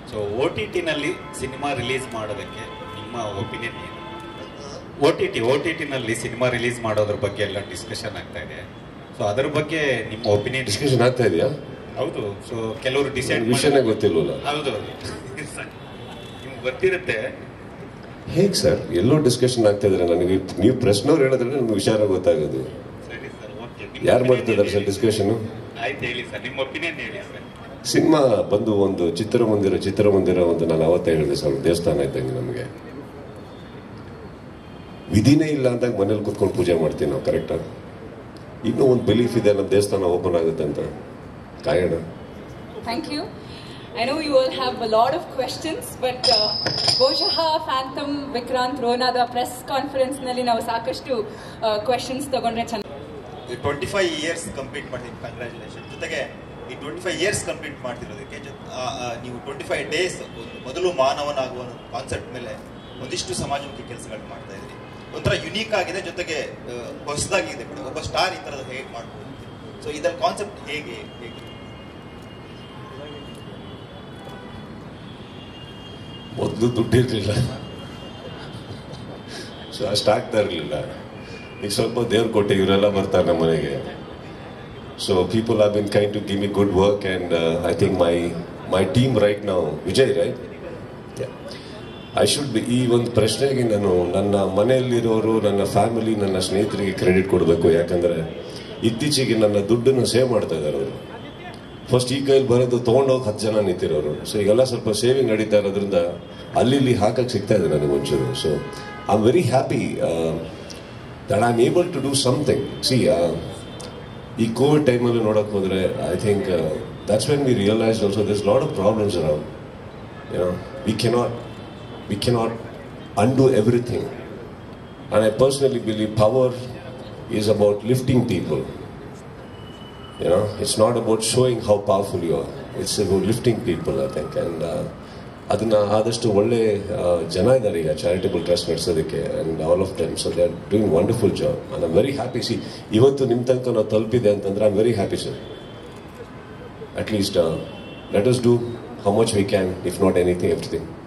So O T ಟಿನಲ್ಲಿ cinema release ಮಾಡೋದಕ್ಕೆ ನಿಮ್ಮ ಒಪಿನಿಯನ್ ಏನು O T T O T ಟಿನಲ್ಲಿ ಸಿನಿಮಾ ರಿಲೀಸ್ ಮಾಡೋದ್ರ ಬಗ್ಗೆ ಎಲ್ಲ ಡಿಸ್ಕಷನ್ ಆಗ್ತಾ ಇದೆ ಸೊ ಅದ್ರ ಬಗ್ಗೆ ನಿಮ್ಮ ಒಪಿನಿಯನ್ ಡಿಸ್ಕಷನ್ ಆಗ್ತಾ ಇದೆಯಾ ಹೌದು ಸೊ ಕೆಲವರು ಡಿಸೈಡ್ ವಿಷಯನೇ ಗೊತ್ತಿಲ್ವಲ್ಲ ಹೌದು ನಿಮ್ಗೆ ಗೊತ್ತಿರುತ್ತೆ ಹೇಗ್ ಸರ್ ಎಲ್ಲೋ ಡಿಸ್ಕಷನ್ ಆಗ್ತಾ ಇದ್ರೆ ನನಗೆ ನೀವು ಪ್ರಶ್ನವ್ರು ಹೇಳಿದ್ರೆ ನಮ್ಗೆ ವಿಚಾರ ಗೊತ್ತಾಗೋದು ಸರಿ ಸರ್ ಓಕೆ ಯಾರು ಮಾಡ್ತಿದ್ದಾರೆ ಸರ್ ಡಿಸ್ಕಷನ್ ಆಯ್ತು ಹೇಳಿ ಸರ್ ನಿಮ್ಮ ಒಪಿನಿಯನ್ ಹೇಳಿ ಸರ್ ಸಿನಿಮಾ ಬಂದು ಒಂದು ಚಿತ್ರಮಂದಿರ ಚಿತ್ರಮಂದಿರ ಒಂದು ನಾನು ಅವತ್ತೇ ಹೇಳಿದೆ ಸರ್ ದೇವಸ್ಥಾನ ಇದ್ದಂಗೆ ನಮಗೆ ವಿಧಿನೇ ಇಲ್ಲ ಅಂದಾಗ ಮನೇಲಿ ಕುತ್ಕೊಂಡು ಪೂಜೆ ಮಾಡ್ತೀವಿ ನಾವು ಕರೆಕ್ಟಾ ಇನ್ನೂ ಒಂದು ಬಿಲೀಫ್ ಇದೆ ನಮ್ಮ ದೇವಸ್ಥಾನ ಓಪನ್ ಆಗುತ್ತೆ ಅಂತ ಕಾಯೋಣ Thank you. I know you all have a lot of questions, but uh, ಬಹುಶಃ ಫ್ಯಾಂಟಮ್ ವಿಕ್ರಾಂತ್ ರೋನಾದ ಪ್ರೆಸ್ ಕಾನ್ಫರೆನ್ಸ್ ನಲ್ಲಿ ನಾವು ಸಾಕಷ್ಟು ಕ್ವೆಶನ್ಸ್ ತಗೊಂಡ್ರೆ ಚೆನ್ನಾಗಿ ಈ ಟ್ವೆಂಟಿ ಫೈವ್ ಇಯರ್ಸ್ ಕಂಪ್ಲೀಟ್ ಮಾಡ್ತೀನಿ ಕಂಗ್ರ್ಯಾಚುಲೇಷನ್ ಜೊತೆಗೆ ಈ ಟ್ವೆಂಟಿ ಫೈವ್ ಇಯರ್ಸ್ ಕಂಪ್ಲೀಟ್ ಮಾಡ್ತಿರೋದಕ್ಕೆ ಜೊ- ಆ, ಆ, ನೀವು ಟ್ವೆಂಟಿ ಫೈವ್ ಡೇಸ್ ಒಂದು ಮೊದಲು ಮಾನವನಾಗುವ ಕಾನ್ಸೆಪ್ಟ್ ಮೇಲೆ ಒಂದಿಷ್ಟು ಸಮಾಜಮುಖಿ ಕೆಲಸಗಳು ಮಾಡ್ತಾ ಇದ್ರಿ ಒಂಥರ ಯುನೀಕ್ ಆಗಿದೆ ಜೊತೆಗೆ ಆ, ಹೊಸದಾಗಿದೆ ಕೂಡ ಒಬ್ಬ ಸ್ಟಾರ್ ಈ ಥರದ ಹೇಗೆ ಮಾಡ್ಬೋದು ಸೊ ಇದರ ಕಾನ್ಸೆಪ್ಟ್ ಹೇಗೆ ಹೇಗೆ ಮೊದಲು ದುಡ್ಡಿರಲಿಲ್ಲ ಸೊ ಅಷ್ಟು ಆಗ್ತಾ ಇರಲಿಲ್ಲ ಈಗ ಸ್ವಲ್ಪ ದೇವ್ರ ಕೊಟ್ಟೆ ಇವರೆಲ್ಲ ಬರ್ತಾರೆ ನಮ್ಮ ಮನೆಗೆ so people are been kind to give me good work and I think my my team right ನಾವು Vijay right I should be ಈ ಒಂದು ಪ್ರಶ್ನೆಗೆ ನಾನು ನನ್ನ ಮನೆಯಲ್ಲಿರೋರು ನನ್ನ ಫ್ಯಾಮಿಲಿ ನನ್ನ ಸ್ನೇಹಿತರಿಗೆ ಕ್ರೆಡಿಟ್ ಕೊಡಬೇಕು ಯಾಕಂದರೆ ಇತ್ತೀಚೆಗೆ ನನ್ನ ದುಡ್ಡನ್ನು ಸೇವ್ ಮಾಡ್ತಾ ಇದ್ದಾರೆ ಅವರು ಫಸ್ಟ್ ಈ ಕೈಲಿ ಬರೋದು ತೊಗೊಂಡೋಗಿ ಹತ್ತು ಜನ ನಿಂತಿರೋರು ಸೊ ಈಗೆಲ್ಲ ಸ್ವಲ್ಪ ಸೇವಿಂಗ್ ನಡೀತಾ ಇರೋದ್ರಿಂದ ಅಲ್ಲಿ ಇಲ್ಲಿ ಹಾಕಕ್ಕೆ ಸಿಗ್ತಾ ಇದೆ ನನಗೆ ಒಂಚೂರು so I am very happy that I am able to do something see ಈ ಕೋವಿಡ್ ಟೈಮಲ್ಲಿ ನೋಡೋಕೆ ಹೋದರೆ I think that's when we realise also this lot of problems around you know we cannot we cannot undo everything and i personally believe power is about lifting people you know it's not about showing how powerful you are it's about lifting people i think and uh, ಅದನ್ನ ಆದಷ್ಟು ಒಳ್ಳೆ ಆ, ಜನ ಇದ್ದಾರೆ ಈಗ charitable trust ನಡೆಸೋದಕ್ಕೆ and all of time so they are doing wonderful job and I'm very happy see ಇವತ್ತು ನಿಮ್ಮ ತನಕ ನಾವು ತಲುಪಿದೆ ಅಂತಂದ್ರೆ I am very happy sir at least uh, let us do how much we can, if not anything, everything.